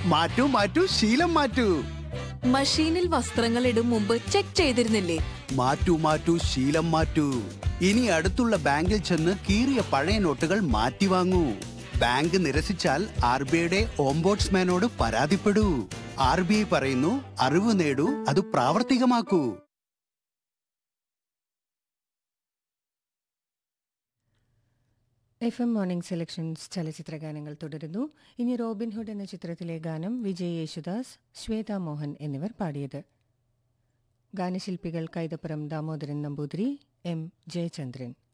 മാറ്റൂ മാറ്റൂ ശീലം മാറ്റൂ മഷീനിൽ വസ്ത്രങ്ങൾ ഇടും മുമ്പ് ചെക്ക് ചെയ്തിരുന്നില്ലേ മാറ്റൂ മാറ്റൂ ശീലം മാറ്റൂ ഇനി അടുത്തുള്ള ബാങ്കിൽ ചെന്ന് കീറിയ പഴയ നോട്ടുകൾ മാറ്റി വാങ്ങൂ ബാങ്ക് നിരസിച്ചാൽ ആർ ബി ഐയുടെ ഓംബോട്സ്മാനോട് പരാതിപ്പെടൂ ആർ ബി ഐ പറയുന്നു അറിവ് നേടൂ അത് പ്രാവർത്തികമാക്കൂ എഫ് എം മോർണിംഗ് സെലക്ഷൻസ് ചലച്ചിത്ര ഗാനങ്ങൾ തുടരുന്നു ഇനി റോബിൻഹുഡ് എന്ന ചിത്രത്തിലെ ഗാനം വിജയ് യേശുദാസ് ശ്വേത മോഹൻ എന്നിവർ പാടിയത് ഗാനശില്പികൾ കൈതപ്പുറം ദാമോദരൻ നമ്പൂതിരി എം ജയചന്ദ്രൻ